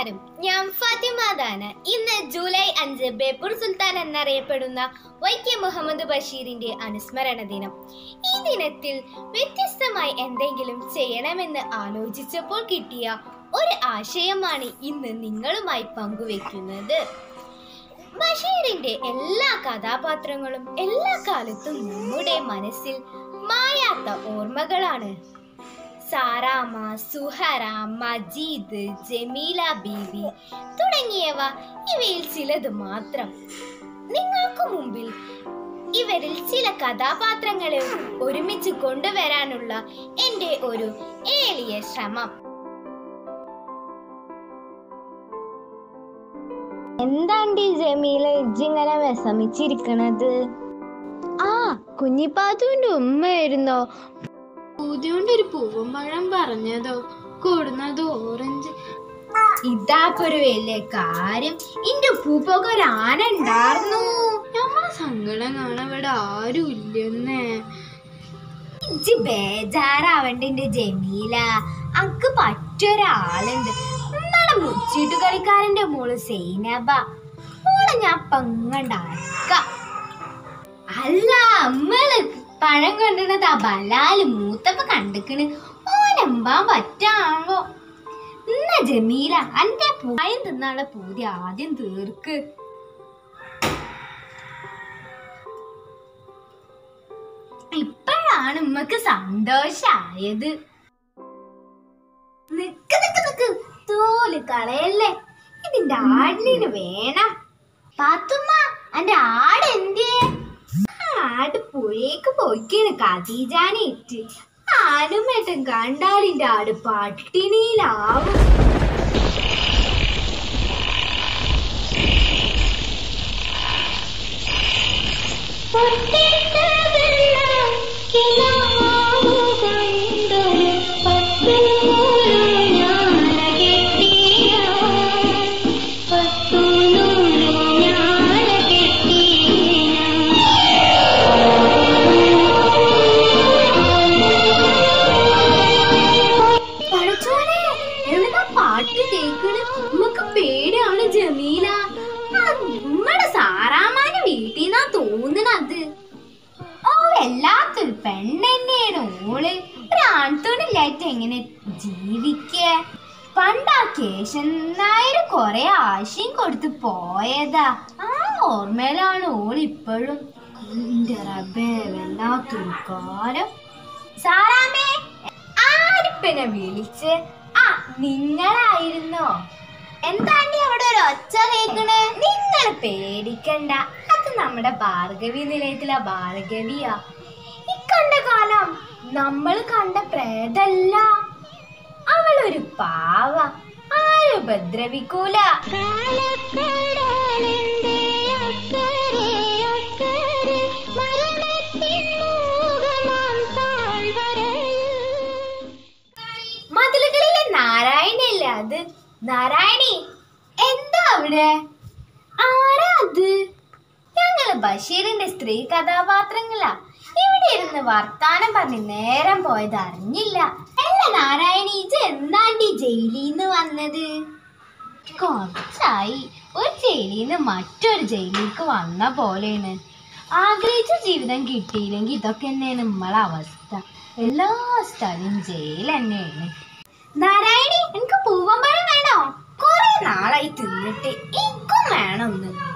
നമസ്കാരം ഞാൻ ഫാത്തിമ ദാന ഇന്ന് ജൂലൈ അഞ്ച് ബേപ്പൂർ സുൽത്താൻ എന്നറിയപ്പെടുന്ന വൈക്കം മുഹമ്മദ് ബഷീറിന്റെ അനുസ്മരണ ദിനം ഈ ദിനത്തിൽ വ്യത്യസ്തമായി എന്തെങ്കിലും ചെയ്യണമെന്ന് ആലോചിച്ചപ്പോൾ കിട്ടിയ ഒരു ആശയമാണ് ഇന്ന് നിങ്ങളുമായി പങ്കുവെക്കുന്നത് ബഷീറിന്റെ എല്ലാ കഥാപാത്രങ്ങളും എല്ലാ കാലത്തും നമ്മുടെ മനസ്സിൽ മായാത്ത ഓർമ്മകളാണ് സാറാമ സുഹറ മജീദ് ജമീല ബീവി തുടങ്ങിയവ ഇവയിൽ ചിലത് മാത്രം നിങ്ങൾക്ക് മുമ്പിൽ ഇവരിൽ ചില കഥാപാത്രങ്ങളെ ഒരുമിച്ച് കൊണ്ടുവരാനുള്ള എൻ്റെ ഒരു ഏലിയ ശ്രമം എന്താണ്ടി ജമീല ഇജ്ജിങ്ങനെ വിഷമിച്ചിരിക്കണത് ആ കുഞ്ഞിപ്പാത്തുവിന്റെ ഉമ്മയായിരുന്നോ പൂതിയോണ്ടൊരു പൂവും പഴം പറഞ്ഞതോ കൊടുന്നതോ ഓറഞ്ച് ഇതാപ്പൊരു വലിയ കാര്യം ഇന്റെ ഉപ്പൂപ്പൊക്കെ ഒരു ആന ഉണ്ടായിരുന്നു നമ്മളെ സങ്കടം കാണാൻ ഇവിടെ ആരും ഇല്ലെന്നേ ഇജ്ജ് ബേജാറാവണ്ട എന്റെ ജമീല അനക്ക് പറ്റൊരാളുണ്ട് നമ്മടെ മുച്ചീട്ട് കളിക്കാരന്റെ മോള് സൈനബ മോളെ ഞാൻ പങ്ങണ്ടാക്ക അല്ല നമ്മള് പഴം കൊണ്ടുവന്നത് ആ ബലാല് മൂത്തപ്പ കണ്ടിക്കണ് ഓനെമ്പാൻ പറ്റാണോ എന്നാ ജമീല അന്റെ പഴം തിന്നാനുള്ള പൂതി ആദ്യം തീർക്ക് ഇപ്പോഴാണ് ഉമ്മക്ക് സന്തോഷായത് നിക്ക് നിക്ക് നിക്ക് തോല് കളയല്ലേ ഇതിന്റെ ആടിന് വേണം പാത്തുമ്മ എന്റെ ആട് എന്തേ ആട് പുഴേക്ക് പോയിക്കാണ് കതീജാനെ ഇറ്റ് ആനുമേട്ടൻ കണ്ടാലിന്റെ ആട് പട്ടിണിയിലാവും പഠിച്ചോനെ എവിടുന്നാ പാട്ട് കേക്കണ് നമുക്ക് പേടിയാണ് ജമീല ആ ഉമ്മടെ സാറാമാന്റെ വീട്ടിൽ നിന്നാ തോന്നണത് ഓ വല്ലാത്തൊരു പെണ്ണെന്നെയാണ് ഓള് ഒരു ആൺതുണില്ലായിട്ട് എങ്ങനെ ജീവിക്ക പണ്ടാ കേശൻ നായർ കൊറേ ആശയും കൊടുത്ത് പോയതാ ആ ഓർമ്മയിലാണ് ഓൾ ഇപ്പോഴും എന്റെ റബ്ബേ വല്ലാത്തൊരു കാലം സാറാമേ ആരിപ്പനെ വിളിച്ച് ആ നിങ്ങളായിരുന്നോ എന്താണ്ടി അവിടെ ഒരു ഒച്ച കേക്കണ് നിങ്ങൾ പേടിക്കണ്ട അത് നമ്മുടെ ഭാർഗവി നിലയത്തിലെ ഭാർഗവിയാ ഇക്കണ്ട കാലം നമ്മൾ കണ്ട പ്രേതല്ല അവളൊരു പാവ ആരും ഉപദ്രവിക്കൂല മതിലുകളിലെ നാരായണല്ലേ അത് നാരായണി എന്താ അവിടെ ആരാ അത് ഞങ്ങള് ബഷീറിന്റെ സ്ത്രീ കഥാപാത്രങ്ങളാ ഇവിടെ ഇരുന്ന് വർത്താനം പറഞ്ഞ് നേരം പോയത് അറിഞ്ഞില്ല അല്ല നാരായണി ഇത് എന്താണ്ടി ജയിലിന്ന് വന്നത് കുറച്ചായി ഒരു ജയിലിൽ നിന്ന് മറ്റൊരു ജയിലിലേക്ക് വന്ന പോലെയാണ് ആഗ്രഹിച്ച ജീവിതം കിട്ടിയില്ലെങ്കിൽ ഇതൊക്കെ തന്നെയാണ് നമ്മളെ അവസ്ഥ എല്ലാ സ്ഥലവും ജയിൽ തന്നെയാണ് നാരായണി എനിക്ക് പൂവമ്പഴം വേണോ കുറെ നാളായി തിന്നിട്ട് എനിക്കും വേണം ഒന്ന്